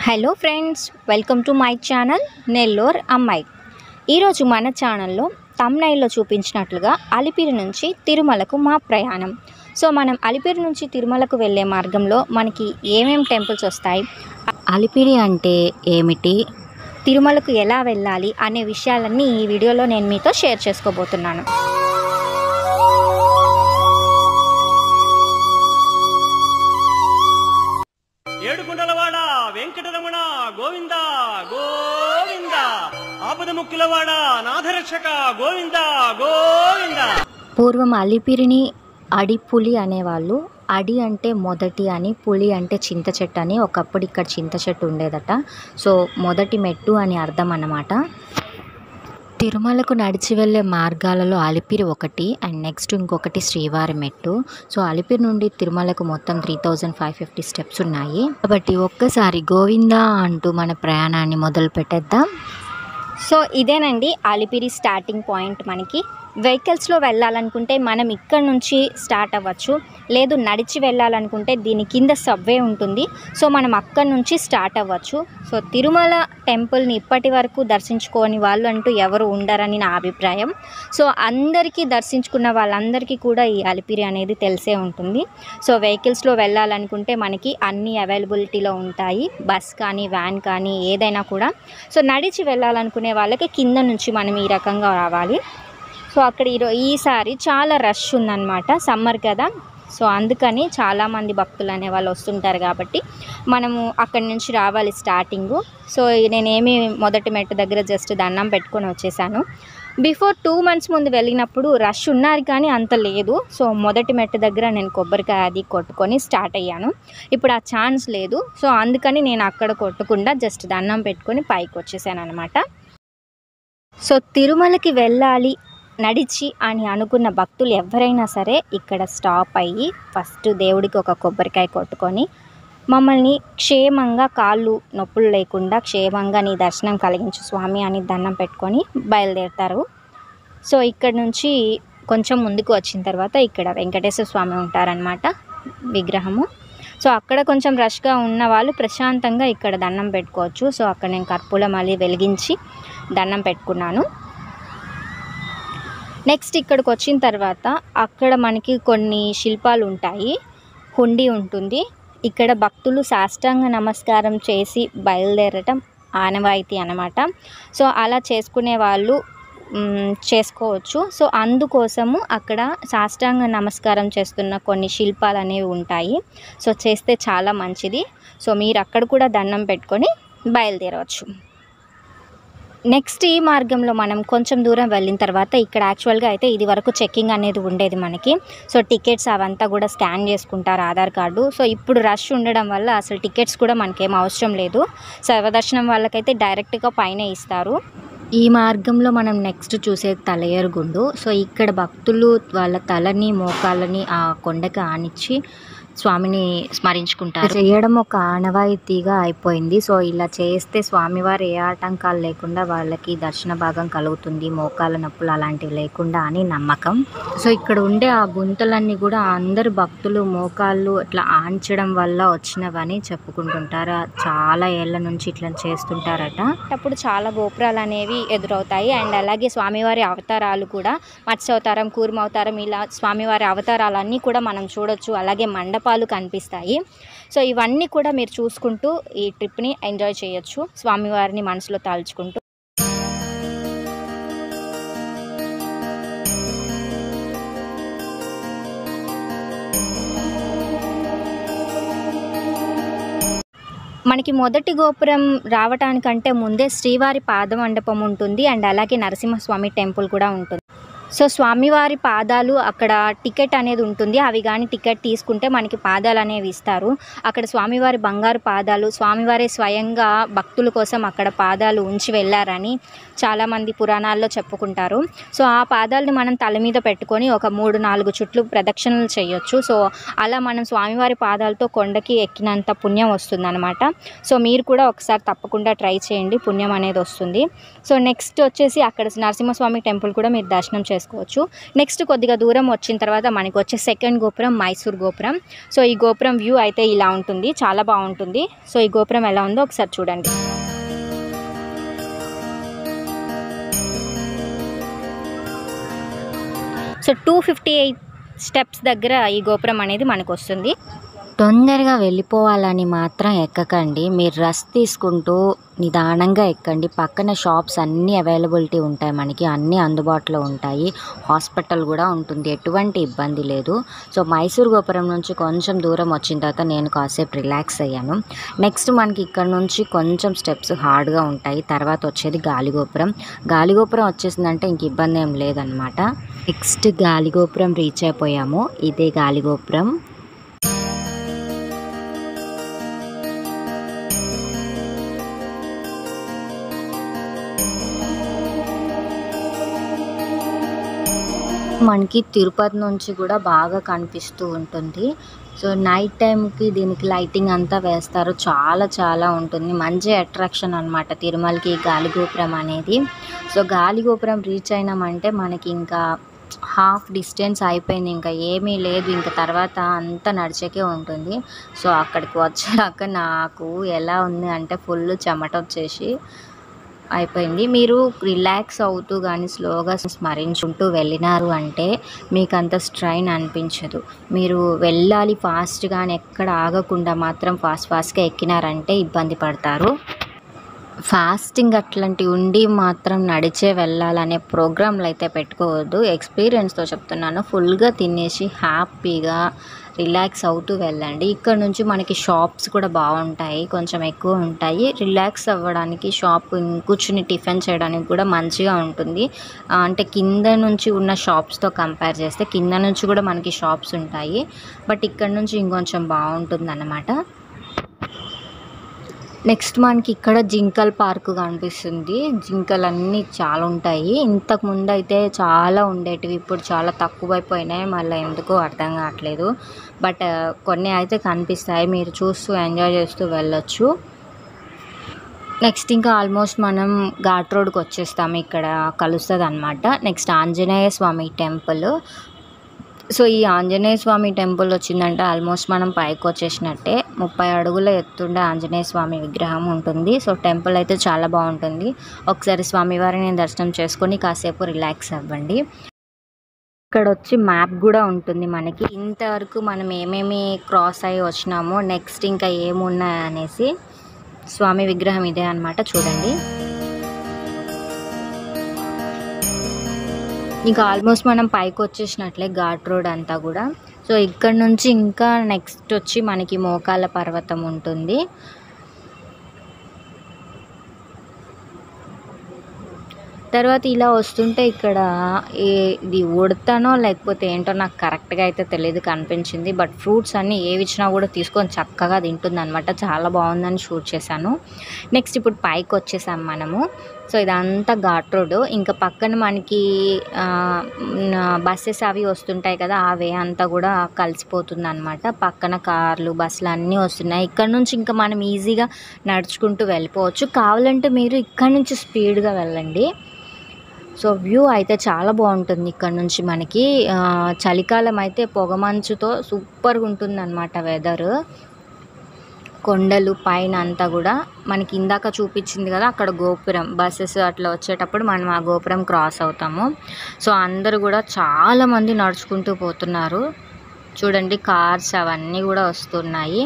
hello friends welcome to my channel Nellore అమ్మాయి ఈరోజు మన ఛానల్లో తమ్నైల్లో చూపించినట్లుగా అలిపిరి నుంచి తిరుమలకు మా ప్రయాణం సో మనం అలిపిరి నుంచి తిరుమలకు వెళ్ళే మార్గంలో మనకి ఏమేం టెంపుల్స్ వస్తాయి అలిపిరి అంటే ఏమిటి తిరుమలకు ఎలా వెళ్ళాలి అనే విషయాలన్నీ ఈ వీడియోలో నేను మీతో షేర్ చేసుకోబోతున్నాను ఏడుకుండలవాడ వెంకటరమణ గోవింద గోవింద ఆపద ముక్కులవాడ నాథరక్షక గోవింద గోవింద పూర్వం అలిపిరిని అడిపులి అనేవాళ్ళు అడి అంటే మొదటి అని పులి అంటే చింత చెట్టు అని ఒకప్పుడు ఇక్కడ చింత చెట్టు ఉండేదట సో మొదటి మెట్టు అని అర్థం అన్నమాట తిరుమలకు నడిచి వెళ్ళే మార్గాలలో అలిపిరి ఒకటి అండ్ నెక్స్ట్ ఇంకొకటి శ్రీవారి మెట్టు సో అలిపిరి నుండి తిరుమలకు మొత్తం three thousand five fifty steps ఉన్నాయి కాబట్టి ఒక్కసారి గోవిందా అంటూ మన ప్రయాణాన్ని మొదలు పెట్టేద్దాం సో ఇదేనండి అలిపిరి స్టార్టింగ్ పాయింట్ మనకి వెహికల్స్లో వెళ్ళాలనుకుంటే మనం ఇక్కడ నుంచి స్టార్ట్ అవ్వచ్చు లేదు నడిచి వెళ్ళాలనుకుంటే దీని కింద సబ్వే ఉంటుంది సో మనం అక్కడ నుంచి స్టార్ట్ అవ్వచ్చు సో తిరుమల టెంపుల్ని ఇప్పటి వరకు దర్శించుకోని వాళ్ళు అంటూ ఎవరు ఉండరని నా అభిప్రాయం సో అందరికీ దర్శించుకున్న వాళ్ళందరికీ కూడా ఈ అలిపిరి అనేది తెలిసే ఉంటుంది సో వెహికల్స్లో వెళ్ళాలనుకుంటే మనకి అన్ని అవైలబిలిటీలో ఉంటాయి బస్ కానీ వ్యాన్ కానీ ఏదైనా కూడా సో నడిచి వెళ్ళాలనుకునే వాళ్ళకి కింద నుంచి మనం ఈ రకంగా రావాలి సో అక్కడ ఈరో ఈసారి చాలా రష్ ఉందన్నమాట సమ్మర్ కదా సో అందుకని చాలామంది భక్తులు అనే వాళ్ళు వస్తుంటారు కాబట్టి మనము అక్కడి నుంచి రావాలి స్టార్టింగు సో నేనేమి మొదటి మెట్టు దగ్గర జస్ట్ దండం పెట్టుకొని వచ్చేసాను బిఫోర్ టూ మంత్స్ ముందు వెళ్ళినప్పుడు రష్ ఉన్నారు కానీ అంత లేదు సో మొదటి మెట్టు దగ్గర నేను కొబ్బరికాయ అది కొట్టుకొని స్టార్ట్ అయ్యాను ఇప్పుడు ఆ ఛాన్స్ లేదు సో అందుకని నేను అక్కడ కొట్టకుండా జస్ట్ దండం పెట్టుకొని పైకి వచ్చేసాను అనమాట సో తిరుమలకి వెళ్ళాలి నడిచి అని అనుకున్న భక్తులు ఎవరైనా సరే ఇక్కడ స్టాప్ అయ్యి ఫస్ట్ దేవుడికి ఒక కొబ్బరికాయ కొట్టుకొని మమ్మల్ని క్షేమంగా కాళ్ళు నొప్పులు లేకుండా క్షేమంగా నీ దర్శనం కలిగించు స్వామి అని దండం పెట్టుకొని బయలుదేరుతారు సో ఇక్కడ నుంచి కొంచెం ముందుకు వచ్చిన తర్వాత ఇక్కడ వెంకటేశ్వర స్వామి ఉంటారనమాట విగ్రహము సో అక్కడ కొంచెం రష్గా ఉన్న వాళ్ళు ప్రశాంతంగా ఇక్కడ దండం పెట్టుకోవచ్చు సో అక్కడ నేను కర్పూరం మళ్ళీ వెలిగించి దండం పెట్టుకున్నాను నెక్స్ట్ ఇక్కడికి వచ్చిన తర్వాత అక్కడ మనకి కొన్ని శిల్పాలు ఉంటాయి హుండీ ఉంటుంది ఇక్కడ భక్తులు సాష్టాంగ నమస్కారం చేసి బయలుదేరటం ఆనవాయితీ అన్నమాట సో అలా చేసుకునే వాళ్ళు మ్, చేసుకోవచ్చు సో అందుకోసము అక్కడ సాష్టాంగ నమస్కారం చేస్తున్న కొన్ని శిల్పాలు అనేవి ఉంటాయి సో చేస్తే చాలా మంచిది సో మీరు అక్కడ కూడా దండం పెట్టుకొని బయలుదేరవచ్చు నెక్స్ట్ ఈ మార్గంలో మనం కొంచెం దూరం వెళ్ళిన తర్వాత ఇక్కడ యాక్చువల్గా అయితే ఇది వరకు చెక్కింగ్ అనేది ఉండేది మనకి సో టికెట్స్ అవంతా కూడా స్కాన్ చేసుకుంటారు ఆధార్ కార్డు సో ఇప్పుడు రష్ ఉండడం వల్ల అసలు టికెట్స్ కూడా మనకేం అవసరం లేదు సర్వదర్శనం వాళ్ళకైతే డైరెక్ట్గా పైన ఇస్తారు ఈ మార్గంలో మనం నెక్స్ట్ చూసే తలయరుగుండు సో ఇక్కడ భక్తులు వాళ్ళ తలని మోకాలని ఆ కొండకి ఆనిచ్చి స్వామిని స్మరించుకుంటారు చేయడం ఒక ఆనవాయితీగా అయిపోయింది సో ఇలా చేస్తే స్వామివారు ఏ ఆటంకాలు లేకుండా వాళ్ళకి దర్శన భాగం కలుగుతుంది మోకాల నొప్పులు అలాంటివి లేకుండా అని నమ్మకం సో ఇక్కడ ఉండే ఆ గుంతలన్నీ కూడా అందరు భక్తులు మోకాళ్ళు ఇట్లా ఆంచడం వల్ల వచ్చినవని చెప్పుకుంటుంటారు చాలా ఏళ్ళ నుంచి ఇట్లా చేస్తుంటారట అప్పుడు చాలా గోపురాలు అనేవి ఎదురవుతాయి అండ్ అలాగే స్వామివారి అవతారాలు కూడా మత్స్య అవతారం కూర్మ అవతారం ఇలా స్వామివారి అవతారాలన్నీ కూడా మనం చూడొచ్చు అలాగే మండపాలు కనిపిస్తాయి సో ఇవన్నీ కూడా మీరు చూసుకుంటూ ఈ ట్రిప్ని ఎంజాయ్ చేయొచ్చు స్వామివారిని మనసులో తలుచుకుంటూ మనకి మొదటి గోపురం రావటానికంటే ముందే శ్రీవారి పాద మండపం ఉంటుంది అండ్ అలాగే నరసింహస్వామి టెంపుల్ కూడా ఉంటుంది సో స్వామివారి పాదాలు అక్కడ టికెట్ అనేది ఉంటుంది అవి కానీ టికెట్ తీసుకుంటే మనకి పాదాలు అనేవి ఇస్తారు అక్కడ స్వామివారి బంగారు పాదాలు స్వామివారే స్వయంగా భక్తుల కోసం అక్కడ పాదాలు ఉంచి వెళ్ళారని చాలామంది పురాణాల్లో చెప్పుకుంటారు సో ఆ పాదాలని మనం తల మీద పెట్టుకొని ఒక మూడు నాలుగు చుట్లు ప్రదక్షిణలు చేయొచ్చు సో అలా మనం స్వామివారి పాదాలతో కొండకి ఎక్కినంత పుణ్యం వస్తుందన్నమాట సో మీరు కూడా ఒకసారి తప్పకుండా ట్రై చేయండి పుణ్యం అనేది వస్తుంది సో నెక్స్ట్ వచ్చేసి అక్కడ నరసింహస్వామి టెంపుల్ కూడా మీరు దర్శనం చేసుకోవచ్చు చేసుకోవచ్చు నెక్స్ట్ కొద్దిగా దూరం వచ్చిన తర్వాత మనకి వచ్చే సెకండ్ గోపురం మైసూర్ గోపురం సో ఈ గోపురం వ్యూ అయితే ఇలా ఉంటుంది చాలా బాగుంటుంది సో ఈ గోపురం ఎలా ఉందో ఒకసారి చూడండి so two fifty eight steps దగ్గర ఈ గోపురం అనేది మనకు వస్తుంది తొందరగా వెళ్ళిపోవాలని మాత్రం ఎక్కకండి మీరు రష్ తీసుకుంటూ నిదానంగా ఎక్కండి పక్కన షాప్స్ అన్నీ అవైలబిలిటీ ఉంటాయి మనకి అన్నీ అందుబాటులో ఉంటాయి హాస్పిటల్ కూడా ఉంటుంది ఎటువంటి ఇబ్బంది లేదు సో మైసూర్ గోపురం నుంచి కొంచెం దూరం వచ్చిన తర్వాత నేను కాసేపు రిలాక్స్ అయ్యాను నెక్స్ట్ మనకి ఇక్కడ నుంచి కొంచెం స్టెప్స్ హార్డ్గా ఉంటాయి తర్వాత వచ్చేది గాలిగోపురం గాలిగోపురం వచ్చేసిందంటే ఇంక ఇబ్బంది ఏం లేదనమాట నెక్స్ట్ గాలిగోపురం రీచ్ అయిపోయాము ఇదే గాలిగోపురం మనకి తిరుపతి నుంచి కూడా బాగా కనిపిస్తూ ఉంటుంది సో నైట్ టైంకి దీనికి లైటింగ్ అంతా వేస్తారు చాలా చాలా ఉంటుంది మంచి అట్రాక్షన్ అనమాట తిరుమలకి గాలిగోపురం అనేది సో గాలిగోపురం రీచ్ అయినామంటే మనకి ఇంకా హాఫ్ డిస్టెన్స్ అయిపోయింది ఇంకా ఏమీ లేదు ఇంకా తర్వాత అంతా నడిచేకే ఉంటుంది సో అక్కడికి వచ్చాక నాకు ఎలా ఉంది అంటే ఫుల్ చెమట వచ్చేసి అయిపోయింది మీరు రిలాక్స్ అవుతూ కానీ స్లోగా స్మరించుకుంటూ వెళ్ళినారు అంటే మీకు అంత స్ట్రైన్ అనిపించదు మీరు వెళ్ళాలి ఫాస్ట్గానే ఎక్కడ ఆగకుండా మాత్రం ఫాస్ట్ ఫాస్ట్గా ఎక్కినారంటే ఇబ్బంది పడతారు ఫాస్టింగ్ అట్లాంటి ఉండి మాత్రం నడిచే వెళ్ళాలనే ప్రోగ్రాంలు అయితే పెట్టుకోవద్దు ఎక్స్పీరియన్స్తో చెప్తున్నాను ఫుల్గా తినేసి హ్యాపీగా రిలాక్స్ అవుతూ వెళ్ళండి ఇక్కడ నుంచి మనకి షాప్స్ కూడా బాగుంటాయి కొంచెం ఎక్కువ ఉంటాయి రిలాక్స్ అవ్వడానికి షాప్ కూర్చుని టిఫిన్ చేయడానికి కూడా మంచిగా ఉంటుంది ఆ, అంటే కింద నుంచి ఉన్న షాప్స్తో కంపేర్ చేస్తే కింద నుంచి కూడా మనకి షాప్స్ ఉంటాయి బట్ ఇక్కడ నుంచి ఇంకొంచెం బాగుంటుంది అన్నమాట నెక్స్ట్ మనకి ఇక్కడ జింకల్ పార్క్ కనిపిస్తుంది జింకలు అన్నీ చాలా ఉంటాయి ఇంతకు ముందు అయితే చాలా ఉండేటివి ఇప్పుడు చాలా తక్కువైపోయినాయి మళ్ళీ ఎందుకో అర్థం కావట్లేదు బట్ కొన్ని అయితే కనిపిస్తాయి మీరు చూస్తూ ఎంజాయ్ చేస్తూ వెళ్ళొచ్చు నెక్స్ట్ ఇంకా ఆల్మోస్ట్ మనం ఘాట్ రోడ్కి వచ్చేస్తాము ఇక్కడ కలుస్తుంది అనమాట next Anjaneya Swamy temple so ఈ ఆంజనేయ స్వామి టెంపుల్ వచ్చిందంటే ఆల్మోస్ట్ మనం పైకి వచ్చేసినట్టే ముప్పై అడుగుల ఎత్తుండే ఆంజనేయ స్వామి విగ్రహం ఉంటుంది సో టెంపుల్ అయితే చాలా బాగుంటుంది ఒకసారి స్వామివారిని దర్శనం చేసుకొని కాసేపు రిలాక్స్ అవ్వండి ఇక్కడ వచ్చి మ్యాప్ కూడా ఉంటుంది మనకి ఇంతవరకు మనం ఏమేమి క్రాస్ అయ్యి వచ్చినామో నెక్స్ట్ ఇంకా ఏమున్నాయి అనేసి స్వామి విగ్రహం ఇదే అన్నమాట చూడండి ఇంకా ఆల్మోస్ట్ మనం పైకి వచ్చేసినట్లే ఘాట్ రోడ్ అంతా కూడా సో ఇక్కడ నుంచి ఇంకా నెక్స్ట్ వచ్చి మనకి మోకాల పర్వతం ఉంటుంది తర్వాత ఇలా వస్తుంటే ఇక్కడ ఏ- ఇది ఉడతానో లేకపోతే ఏంటో నాకు కరెక్ట్గా అయితే తెలియదు కనిపించింది బట్ ఫ్రూట్స్ అన్నీ ఏవి ఇచ్చినా కూడా తీసుకొని చక్కగా తింటుంది అనమాట చాలా బాగుందని షూట్ చేశాను నెక్స్ట్ ఇప్పుడు పైకి వచ్చేసాం మనము సో ఇదంతా ఘాట్ రోడ్ ఇంకా పక్కన మనకి బస్సెస్ అవి వస్తుంటాయి కదా ఆ వే అంతా కూడా కలిసిపోతుంది అనమాట పక్కన కార్లు బస్సులు అన్నీ వస్తున్నాయి ఇక్కడ నుంచి ఇంకా మనం ఈజీగా నడుచుకుంటూ వెళ్ళిపోవచ్చు కావాలంటే మీరు ఇక్కడ నుంచి స్పీడ్గా వెళ్ళండి సో వ్యూ అయితే చాలా బాగుంటుంది ఇక్కడ నుంచి మనకి ఆ, చలికాలం అయితే పొగమంచుతో సూపర్గా ఉంటుంది అనమాట వెదర్ కొండలు పైన అంతా కూడా మనకి ఇందాక చూపించింది కదా అక్కడ గోపురం బస్సెస్ అట్లా వచ్చేటప్పుడు మనం ఆ గోపురం క్రాస్ అవుతాము సో అందరూ కూడా చాలా మంది నడుచుకుంటూ పోతున్నారు చూడండి కార్స్ అవన్నీ కూడా వస్తున్నాయి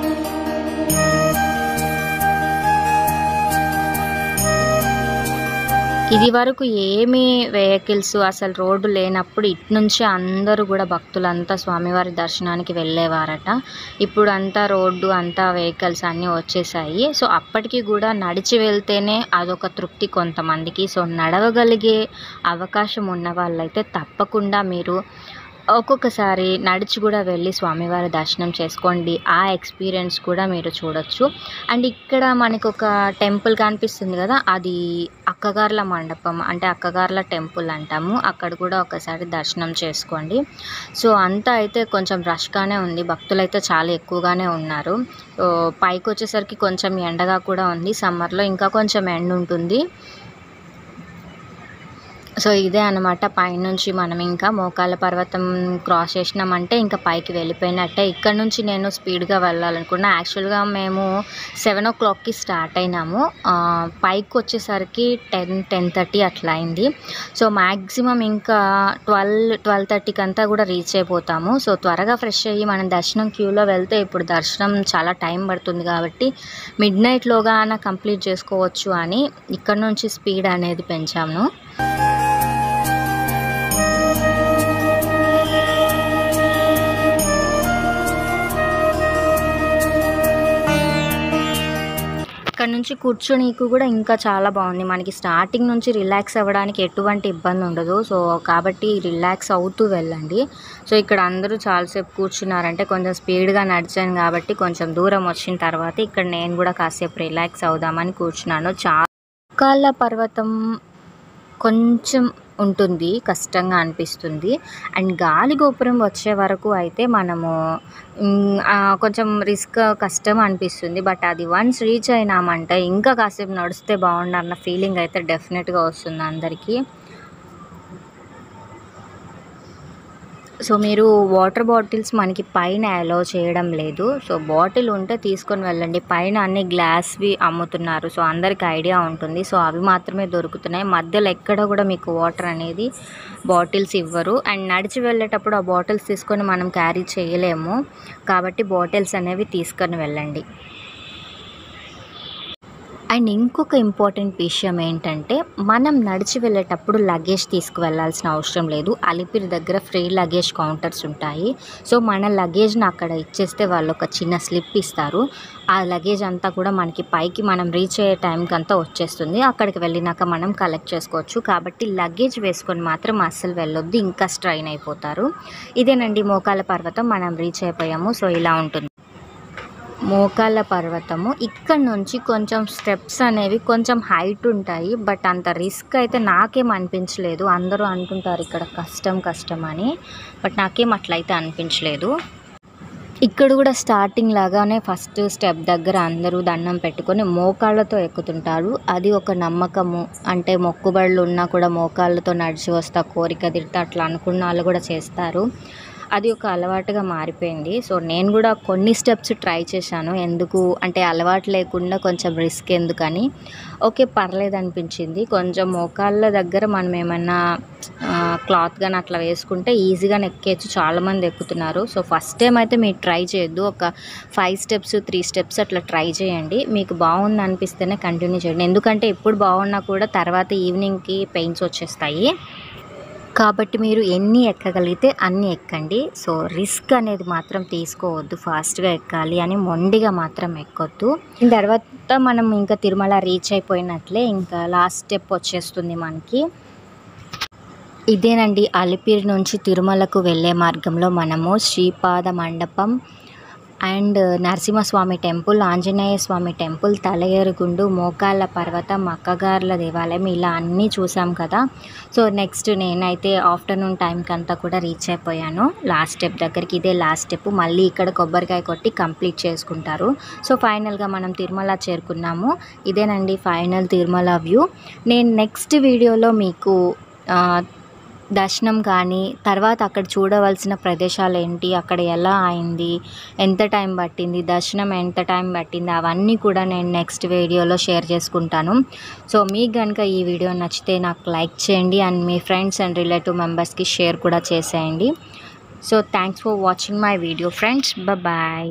ఇది వరకు ఏమి వెహికల్స్ అసలు రోడ్డు లేనప్పుడు ఇటు నుంచి అందరూ కూడా భక్తులంతా స్వామివారి దర్శనానికి వెళ్ళేవారట ఇప్పుడు అంతా రోడ్డు అంతా వెహికల్స్ అన్నీ వచ్చేసాయి సో అప్పటికి కూడా నడిచి వెళ్తేనే అదొక తృప్తి కొంతమందికి సో నడవగలిగే అవకాశం ఉన్న వాళ్ళైతే తప్పకుండా మీరు ఒక్కొక్కసారి నడిచి కూడా వెళ్ళి స్వామివారి దర్శనం చేసుకోండి ఆ ఎక్స్పీరియన్స్ కూడా మీరు చూడొచ్చు అండ్ ఇక్కడ మనకు ఒక టెంపుల్ కనిపిస్తుంది కదా అది అక్కగార్ల మండపం అంటే అక్కగార్ల టెంపుల్ అంటాము అక్కడ కూడా ఒకసారి దర్శనం చేసుకోండి సో అంతా అయితే కొంచెం రష్గానే ఉంది భక్తులు అయితే చాలా ఎక్కువగానే ఉన్నారు సో పైకి వచ్చేసరికి కొంచెం ఎండగా కూడా ఉంది సమ్మర్లో ఇంకా కొంచెం ఎండ ఉంటుంది సో ఇదే అనమాట పైనుంచి మనం ఇంకా మోకాళ్ళ పర్వతం క్రాస్ చేసినామంటే ఇంకా పైకి వెళ్ళిపోయినట్టే ఇక్కడ నుంచి నేను స్పీడ్గా వెళ్ళాలనుకున్నా యాక్చువల్గా మేము సెవెన్ ఓ క్లాక్కి స్టార్ట్ అయినాము ఆ, పైకి వచ్చేసరికి టెన్ టెన్ థర్టీ అట్లా అయింది సో మ్యాక్సిమం ఇంకా ట్వెల్వ్ ట్వెల్వ్ థర్టీకి అంతా కూడా రీచ్ అయిపోతాము సో త్వరగా ఫ్రెష్ అయ్యి మనం దర్శనం క్యూలో వెళ్తే ఇప్పుడు దర్శనం చాలా టైం పడుతుంది కాబట్టి మిడ్ నైట్లోగా కంప్లీట్ చేసుకోవచ్చు అని ఇక్కడ నుంచి స్పీడ్ అనేది పెంచాము ఇక్కడ నుంచి కూర్చోనీకు కూడా ఇంకా చాలా బాగుంది మనకి స్టార్టింగ్ నుంచి రిలాక్స్ అవ్వడానికి ఎటువంటి ఇబ్బంది ఉండదు సో కాబట్టి రిలాక్స్ అవుతూ వెళ్ళండి సో ఇక్కడ అందరూ చాలాసేపు కూర్చున్నారంటే కొంచెం స్పీడ్గా నడిచాను కాబట్టి కొంచెం దూరం వచ్చిన తర్వాత ఇక్కడ నేను కూడా కాసేపు రిలాక్స్ అవుదామని కూర్చున్నాను చాలా కాళ్ళ పర్వతం కొంచెం ఉంటుంది కష్టంగా అనిపిస్తుంది అండ్ గాలి గోపురం వచ్చే వరకు అయితే మనము మ్, ఆ, కొంచెం రిస్క్ కష్టం అనిపిస్తుంది బట్ అది వన్స్ రీచ్ అయినామంటే ఇంకా కాసేపు నడిస్తే బాగుండు అన్న ఫీలింగ్ అయితే డెఫినెట్గా వస్తుంది అందరికీ సో మీరు వాటర్ బాటిల్స్ మనకి పైన అలో చేయడం లేదు సో బాటిల్ ఉంటే తీసుకొని వెళ్ళండి పైన అన్ని గ్లాస్వి అమ్ముతున్నారు సో అందరికి ఐడియా ఉంటుంది సో అవి మాత్రమే దొరుకుతున్నాయి మధ్యలో ఎక్కడ కూడా మీకు వాటర్ అనేది బాటిల్స్ ఇవ్వరు అండ్ నడిచి వెళ్ళేటప్పుడు ఆ బాటిల్స్ తీసుకొని మనం క్యారీ చేయలేము కాబట్టి బాటిల్స్ అనేవి తీసుకొని వెళ్ళండి అండ్ ఇంకొక ఇంపార్టెంట్ విషయం ఏంటంటే మనం నడిచి వెళ్ళేటప్పుడు లగేజ్ తీసుకువెళ్ళాల్సిన అవసరం లేదు అలిపిరి దగ్గర ఫ్రీ లగేజ్ కౌంటర్స్ ఉంటాయి సో మన లగేజ్ని అక్కడ ఇచ్చేస్తే వాళ్ళు ఒక చిన్న స్లిప్ ఇస్తారు ఆ లగేజ్ అంతా కూడా మనకి పైకి మనం రీచ్ అయ్యే టైంకి అంతా వచ్చేస్తుంది అక్కడికి వెళ్ళినాక మనం కలెక్ట్ చేసుకోవచ్చు కాబట్టి లగేజ్ వేసుకొని మాత్రం అస్సలు వెళ్ళొద్దు ఇంకా స్ట్రైన్ అయిపోతారు ఇదేనండి మోకాల పర్వతం మనం రీచ్ అయిపోయాము సో ఇలా ఉంటుంది మోకాళ్ళ పర్వతము ఇక్కడ నుంచి కొంచెం స్టెప్స్ అనేవి కొంచెం హైట్ ఉంటాయి బట్ అంత రిస్క్ అయితే నాకేం అనిపించలేదు అందరూ అంటుంటారు ఇక్కడ కష్టం కష్టం అని బట్ నాకేం అట్లయితే అనిపించలేదు ఇక్కడ కూడా స్టార్టింగ్ లాగానే ఫస్ట్ స్టెప్ దగ్గర అందరూ దండం పెట్టుకొని మోకాళ్ళతో ఎక్కుతుంటారు అది ఒక నమ్మకము అంటే మొక్కుబడులు ఉన్నా కూడా మోకాళ్ళతో నడిచి వస్తా కోరిక తీరుతా అట్లా అనుకున్న వాళ్ళు కూడా చేస్తారు అది ఒక అలవాటుగా మారిపోయింది సో నేను కూడా కొన్ని స్టెప్స్ ట్రై చేశాను ఎందుకు అంటే అలవాటు లేకుండా కొంచెం రిస్క్ ఎందుకని ఓకే పర్లేదు అనిపించింది కొంచెం మోకాళ్ళ దగ్గర మనం ఏమన్నా క్లాత్ కానీ అట్లా వేసుకుంటే ఈజీగానే ఎక్కేయచ్చు చాలామంది ఎక్కుతున్నారు సో ఫస్ట్ టైం అయితే మీరు ట్రై చేయొద్దు ఒక ఫైవ్ స్టెప్స్ త్రీ స్టెప్స్ అట్లా ట్రై చేయండి మీకు బాగుంది అనిపిస్తేనే కంటిన్యూ చేయండి ఎందుకంటే ఎప్పుడు బాగున్నా కూడా తర్వాత ఈవినింగ్కి పెయిన్స్ వచ్చేస్తాయి కాబట్టి మీరు ఎన్ని ఎక్కగలిగితే అన్ని ఎక్కండి సో రిస్క్ అనేది మాత్రం తీసుకోవద్దు ఫాస్ట్గా ఎక్కాలి అని మొండిగా మాత్రం ఎక్కొద్దు దీని తర్వాత మనం ఇంకా తిరుమల రీచ్ అయిపోయినట్లే ఇంకా లాస్ట్ స్టెప్ వచ్చేస్తుంది మనకి ఇదేనండి అలిపిరి నుంచి తిరుమలకు వెళ్ళే మార్గంలో మనము శ్రీపాద మండపం and Narasimhaswamy temple Anjaneya Swamy temple Talayerugundu మోకాళ్ళ పర్వతం అక్కగార్ల దేవాలయం ఇలా అన్నీ చూసాం కదా సో నెక్స్ట్ నేనైతే ఆఫ్టర్నూన్ టైంకి అంతా కూడా రీచ్ అయిపోయాను లాస్ట్ స్టెప్ దగ్గరికి ఇదే లాస్ట్ స్టెప్ మళ్ళీ ఇక్కడ కొబ్బరికాయ కొట్టి కంప్లీట్ చేసుకుంటారు సో ఫైనల్గా మనం తిరుమల చేరుకున్నాము ఇదేనండి ఫైనల్ తిరుమల వ్యూ నేను నెక్స్ట్ వీడియోలో మీకు ఆ, దర్శనం కానీ తర్వాత అక్కడ చూడవలసిన ప్రదేశాలు ఏంటి అక్కడ ఎలా అయింది ఎంత టైం పట్టింది దర్శనం ఎంత టైం పట్టింది అవన్నీ కూడా నేను నెక్స్ట్ వీడియోలో షేర్ చేసుకుంటాను సో మీకు కనుక ఈ వీడియో నచ్చితే నాకు లైక్ చేయండి అండ్ మీ ఫ్రెండ్స్ అండ్ రిలేటివ్ మెంబర్స్కి షేర్ కూడా చేసేయండి so thanks for watching my video friends bye